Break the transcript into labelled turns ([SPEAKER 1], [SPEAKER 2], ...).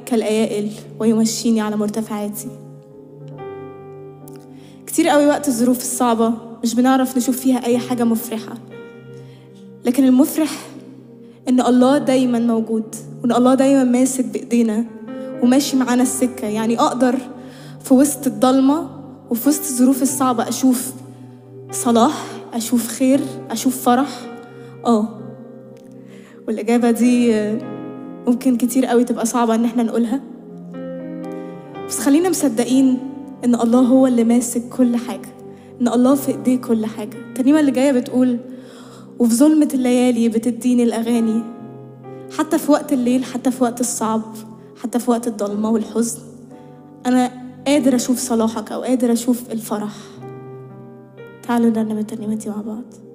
[SPEAKER 1] كالأيائل ويمشيني على مرتفعاتي كتير قوي وقت الظروف الصعبة مش بنعرف نشوف فيها أي حاجة مفرحة لكن المفرح إن الله دايما موجود وإن الله دايما ماسك بإيدينا وماشي معانا السكة يعني أقدر في وسط الضلمة وفي وسط الظروف الصعبة أشوف صلاح أشوف خير أشوف فرح آه والإجابة دي آه، ممكن كتير قوي تبقى صعبة إن احنا نقولها بس خلينا مصدقين إن الله هو اللي ماسك كل حاجة إن الله في إيديه كل حاجة الترنيمة اللي جاية بتقول وفي ظلمة الليالي بتديني الأغاني حتى في وقت الليل حتى في وقت الصعب حتى في وقت الضلمة والحزن أنا قادر أشوف صلاحك أو قادر أشوف الفرح تعالوا نرنم الترنيمة دي مع بعض